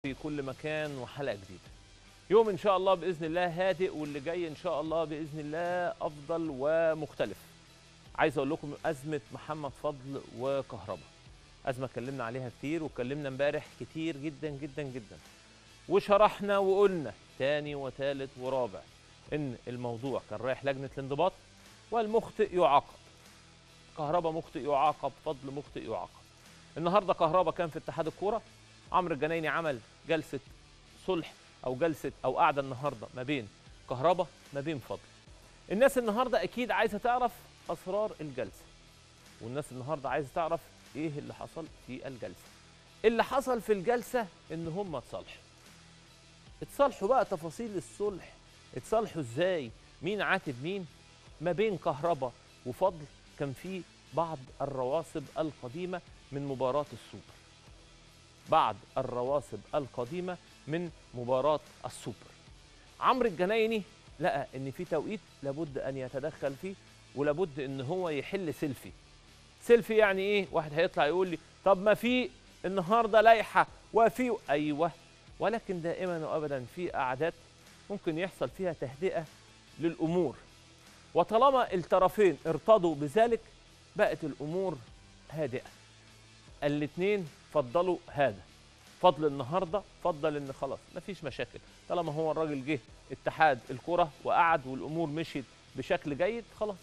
في كل مكان وحلقه جديده يوم ان شاء الله باذن الله هادئ واللي جاي ان شاء الله باذن الله افضل ومختلف عايز اقول لكم ازمه محمد فضل وكهرباء ازمه اتكلمنا عليها كتير واتكلمنا امبارح كتير جدا جدا جدا وشرحنا وقلنا تاني وتالت ورابع ان الموضوع كان رايح لجنه الانضباط والمخطئ يعاقب كهرباء مخطئ يعاقب فضل مخطئ يعاقب النهارده كهرباء كان في اتحاد الكوره عمرو الجنايني عمل جلسه صلح او جلسه او قعده النهارده ما بين كهرباء ما بين فضل الناس النهارده اكيد عايزه تعرف اسرار الجلسه والناس النهارده عايزه تعرف ايه اللي حصل في الجلسه اللي حصل في الجلسه ان هم اتصالحوا اتصالحوا بقى تفاصيل الصلح اتصالحوا ازاي مين عاتب مين ما بين كهرباء وفضل كان في بعض الرواسب القديمه من مباراه السوبر بعض الرواسب القديمه من مباراه السوبر عمرو الجنايني لقى ان في توقيت لابد ان يتدخل فيه ولابد ان هو يحل سيلفي سيلفي يعني ايه واحد هيطلع يقول لي طب ما في النهارده لائحه وفي ايوه ولكن دائما وابدا في قعدات ممكن يحصل فيها تهدئه للامور وطالما الطرفين ارتضوا بذلك بقت الامور هادئه الاثنين فضلوا هذا فضل النهارده فضل ان خلاص مفيش مشاكل طالما هو الراجل جه اتحاد الكره وقعد والامور مشيت بشكل جيد خلاص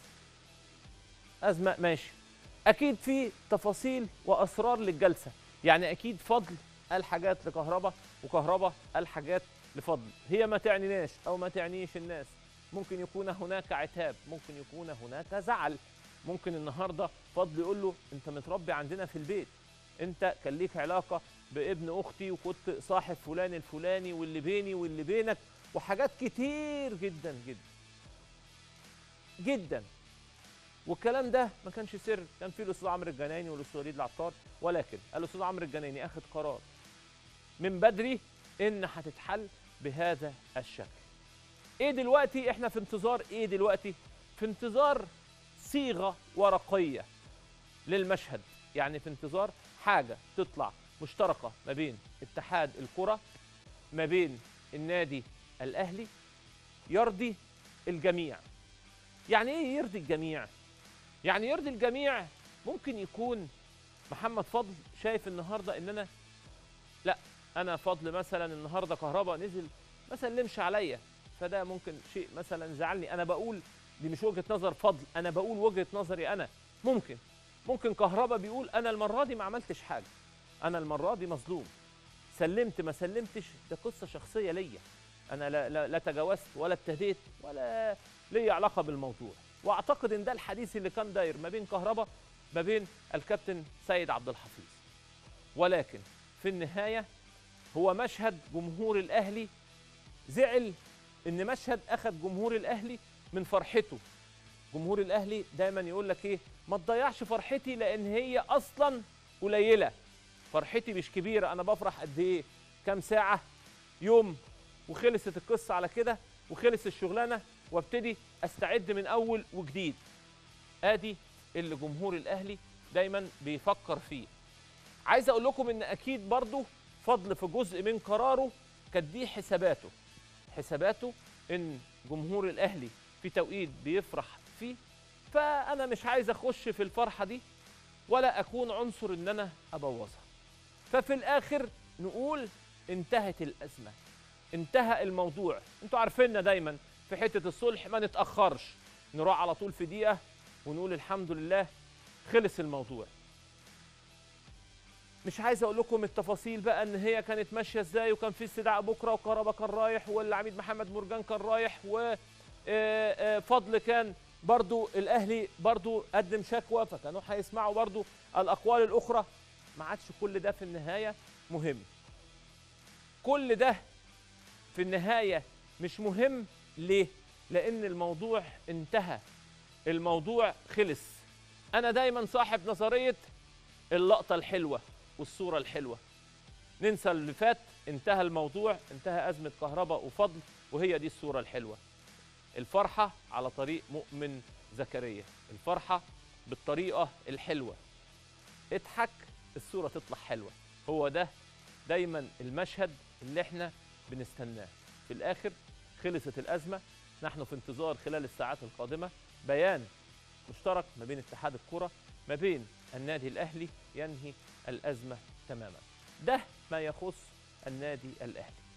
ازمه ماشي اكيد في تفاصيل واسرار للجلسه يعني اكيد فضل قال حاجات لكهرباء وكهرباء قال حاجات لفضل هي ما تعنيناش او ما تعنيش الناس ممكن يكون هناك عتاب ممكن يكون هناك زعل ممكن النهارده فضل يقول له انت متربي عندنا في البيت انت كان ليك علاقه بابن اختي وكنت صاحب فلان الفلاني واللي بيني واللي بينك وحاجات كتير جدا جدا جدا والكلام ده ما كانش سر كان في الاستاذ عمرو الجنايني والاستاذ وليد العطار ولكن الاستاذ عمرو الجنايني اخذ قرار من بدري ان هتتحل بهذا الشكل ايه دلوقتي احنا في انتظار ايه دلوقتي في انتظار صيغه ورقيه للمشهد يعني في انتظار حاجه تطلع مشتركه ما بين اتحاد الكره ما بين النادي الاهلي يرضي الجميع يعني ايه يرضي الجميع يعني يرضي الجميع ممكن يكون محمد فضل شايف النهارده ان انا لا انا فضل مثلا النهارده كهرباء نزل ما سلمش عليا فده ممكن شيء مثلا زعلني انا بقول دي مش وجهه نظر فضل انا بقول وجهه نظري انا ممكن ممكن كهرباء بيقول انا المره دي ما عملتش حاجه انا المره دي مظلوم سلمت ما سلمتش ده قصه شخصيه ليا انا لا, لا, لا تجاوزت ولا ابتديت ولا ليا علاقه بالموضوع واعتقد ان ده الحديث اللي كان داير ما بين كهرباء ما بين الكابتن سيد عبد الحفيظ ولكن في النهايه هو مشهد جمهور الاهلي زعل ان مشهد اخذ جمهور الاهلي من فرحته جمهور الاهلي دايما يقول لك ايه ما تضيعش فرحتي لان هي اصلا قليله فرحتي مش كبيره انا بفرح قد ايه كام ساعه يوم وخلصت القصه على كده وخلص الشغلانه وابتدي استعد من اول وجديد ادي اللي جمهور الاهلي دايما بيفكر فيه عايز اقول لكم ان اكيد برضو فضل في جزء من قراره كانت دي حساباته حساباته ان جمهور الاهلي في توقيت بيفرح فيه فانا مش عايز اخش في الفرحه دي ولا اكون عنصر ان انا ابوظها ففي الاخر نقول انتهت الازمه انتهى الموضوع انتوا عارفيننا دايما في حته الصلح ما نتاخرش نروح على طول في دقيقه ونقول الحمد لله خلص الموضوع مش عايز اقول لكم التفاصيل بقى ان هي كانت ماشيه ازاي وكان في استدعاء بكره وكهربا كان رايح والعميد محمد مرجان كان رايح وفضل كان برضو الاهلي برضو قدم شكوى فكانوا هيسمعوا برضو الاقوال الاخرى ما عادش كل ده في النهايه مهم كل ده في النهايه مش مهم ليه لان الموضوع انتهى الموضوع خلص انا دايما صاحب نظريه اللقطه الحلوه والصوره الحلوه ننسى اللي فات انتهى الموضوع انتهى ازمه كهرباء وفضل وهي دي الصوره الحلوه الفرحه على طريق مؤمن زكريا الفرحه بالطريقه الحلوه اضحك الصوره تطلع حلوه هو ده دايما المشهد اللي احنا بنستناه في الاخر خلصت الازمه نحن في انتظار خلال الساعات القادمه بيان مشترك ما بين اتحاد الكره ما بين النادي الاهلي ينهي الازمه تماما ده ما يخص النادي الاهلي